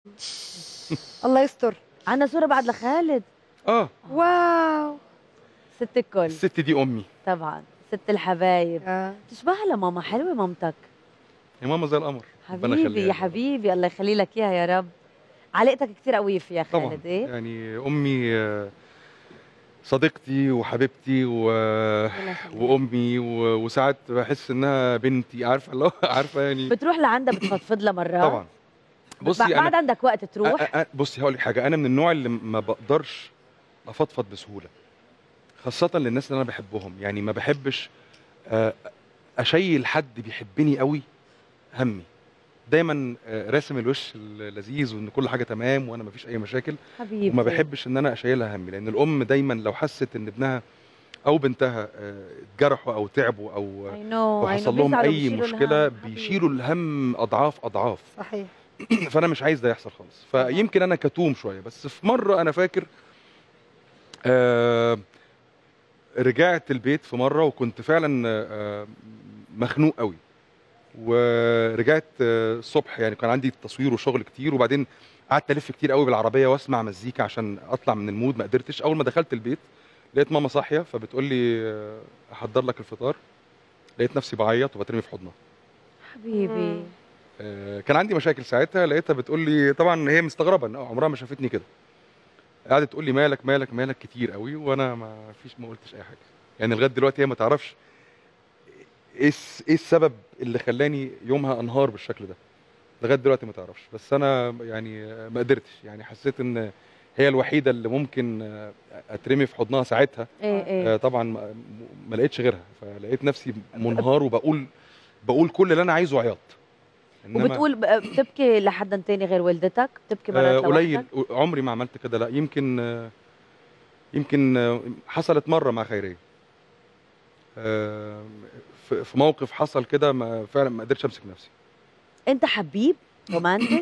الله يستر عندنا صوره بعد لخالد اه واو ست الكل الست دي امي طبعا ست الحبايب آه. تشبهها لماما حلوه مامتك يا ماما زي القمر ربنا حبيبي يخليها يا لي. حبيبي الله يخلي لك اياها يا رب علاقتك كثير قويه فيها طبعا خالد ايه يعني امي آه، صديقتي وحبيبتي و... الله يخليها. وامي و... وساعات بحس انها بنتي عارفه اللي هو عارفه يعني بتروح لعندها بتفضفض لها مرات طبعا بصي بعد انا عندك وقت تروح أ- أ- بصي هقول لك حاجه انا من النوع اللي ما بقدرش افضفض بسهوله خاصه للناس اللي انا بحبهم يعني ما بحبش آه، اشيل حد بيحبني قوي همي دايما آه، راسم الوش اللذيذ وان كل حاجه تمام وانا ما فيش اي مشاكل حبيبي وما بحبش ان انا اشيلها همي لان الام دايما لو حست ان ابنها او بنتها آه، اتجرحوا او تعبوا او اي نو وحصل لهم اي مشكله بيشيلوا الهم اضعاف اضعاف صحيح فانا مش عايز ده يحصل خالص فيمكن انا كتوم شويه بس في مره انا فاكر آه رجعت البيت في مره وكنت فعلا آه مخنوق قوي ورجعت آه، الصبح يعني كان عندي تصوير وشغل كتير وبعدين قعدت الف كتير قوي بالعربيه واسمع مزيكا عشان اطلع من المود ما قدرتش اول ما دخلت البيت لقيت ماما صاحيه فبتقول لي آه، احضر لك الفطار لقيت نفسي بعيط وبترمي في حضنها حبيبي آه، كان عندي مشاكل ساعتها لقيتها بتقول لي طبعا هي مستغربه ان عمرها ما شافتني كده قعدت تقول لي مالك مالك مالك كتير قوي وانا ما فيش ما قلتش اي حاجه يعني لغايه دلوقتي هي ما تعرفش ايه الس- ايه السبب اللي خلاني يومها انهار بالشكل ده لغايه دلوقتي ما تعرفش بس انا يعني آه، ما قدرتش يعني حسيت ان هي الوحيده اللي ممكن آه، اترمي في حضنها ساعتها ايه ايه آه، طبعا ما- ما لقيتش غيرها فلقيت نفسي منهار وبقول بقول كل اللي انا عايزه عياط إنما- وبتقول ب- بتبكي لحدا تاني غير والدتك بتبكي مرات آه، قليل لوحدك؟ عمري ما عملت كده لا يمكن آه، يمكن آه، حصلت مره مع خيريه آه، في في موقف حصل كده ما فعلا ما قدرتش امسك نفسي انت حبيب رومانتك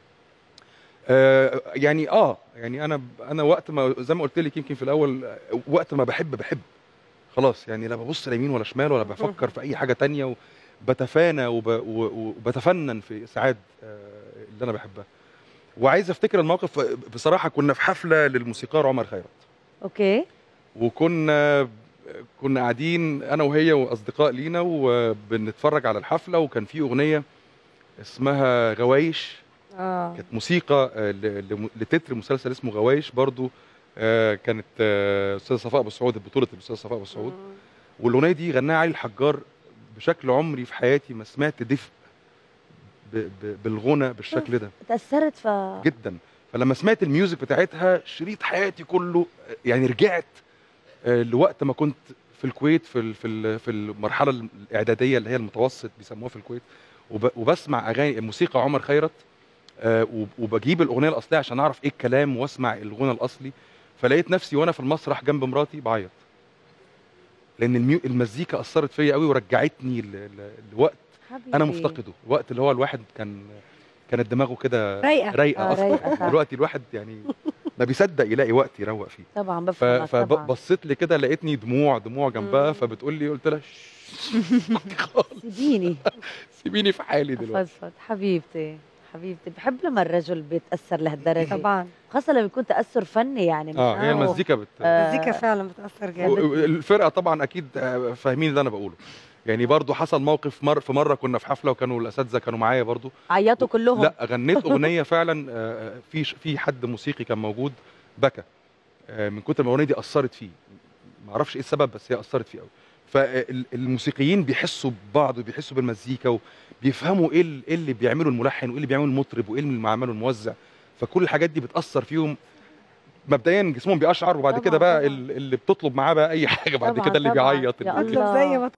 آه، يعني اه يعني انا انا وقت ما زي ما قلت لك يمكن في الاول آه، وقت ما بحب بحب خلاص يعني لا ببص لا يمين ولا شمال ولا بفكر في اي حاجه تانية وبتفانى وب- و- وبتفنن في سعاد آه، اللي انا بحبها وعايز افتكر الموقف بصراحه كنا في حفله للموسيقار عمر خيرت اوكي وكنا كنا قاعدين انا وهي واصدقاء لينا وبنتفرج على الحفله وكان في اغنيه اسمها غوايش اه كانت موسيقى آه، ل- لم- لتتر مسلسل اسمه غوايش برضو آه، كانت آه، استاذه صفاء ابو سعود بطوله الاستاذه صفاء ابو سعود والاغنيه دي غناها علي الحجار بشكل عمري في حياتي ما سمعت دفء ب- ب- بالغنى بالشكل ده تاثرت ف جدا فلما سمعت الميوزك بتاعتها شريط حياتي كله يعني رجعت آه، لوقت ما كنت في الكويت في ال- في ال- في المرحله الاعداديه اللي هي المتوسط بيسموها في الكويت وب- وبسمع اغاني موسيقى عمر خيرت آه، وب- وبجيب الاغنيه الاصليه عشان اعرف ايه الكلام واسمع الغنى الاصلي فلقيت نفسي وانا في المسرح جنب مراتي بعيط لان الميو المزيكا اثرت فيا قوي ورجعتني ل- ل- لوقت حبيبي انا مفتقده الوقت اللي هو الواحد كان كانت دماغه كده رايقه رايقه آه، رايقة، اصلا صح. دلوقتي الواحد يعني ما بيصدق يلاقي وقت يروق فيه طبعا بفهمك طبعا فبصيت لي كده لقيتني دموع دموع جنبها مم. فبتقول لي قلت لها "شش، خالص سيبيني سيبيني في حالي دلوقتي افضفض حبيبتي حبيبتي بحب لما الرجل بيتاثر لهالدرجه طبعا خاصه لما يكون تاثر فني يعني مش اه هي إنه- المزيكا بت... آه، المزيكا فعلا بتاثر و- جامد و- الفرقه طبعا اكيد آه، فاهمين اللي انا بقوله يعني برضو حصل موقف مر في مره كنا في حفله وكانوا الاساتذه كانوا معايا برضو عيطوا كلهم لا غنيت اغنيه فعلا آه، في ش- في حد موسيقي كان موجود بكى آه، من كتر ما الاغنيه دي اثرت فيه ما اعرفش ايه السبب بس هي اثرت فيه قوي فالموسيقيين بيحسوا ببعض وبيحسوا بالمزيكا وبيفهموا ايه ال- إيه اللي بيعمله الملحن وايه اللي بيعمله المطرب وايه اللي عمله الموزع فكل الحاجات دي بتاثر فيهم مبدئيا جسمهم بيقشعر وبعد طبعاً، كده بقى طبعاً. ال- اللي بتطلب معاه بقى اي حاجه بعد طبعاً، كده اللي طبعاً. بيعيط يا اللي- اطلب زي ما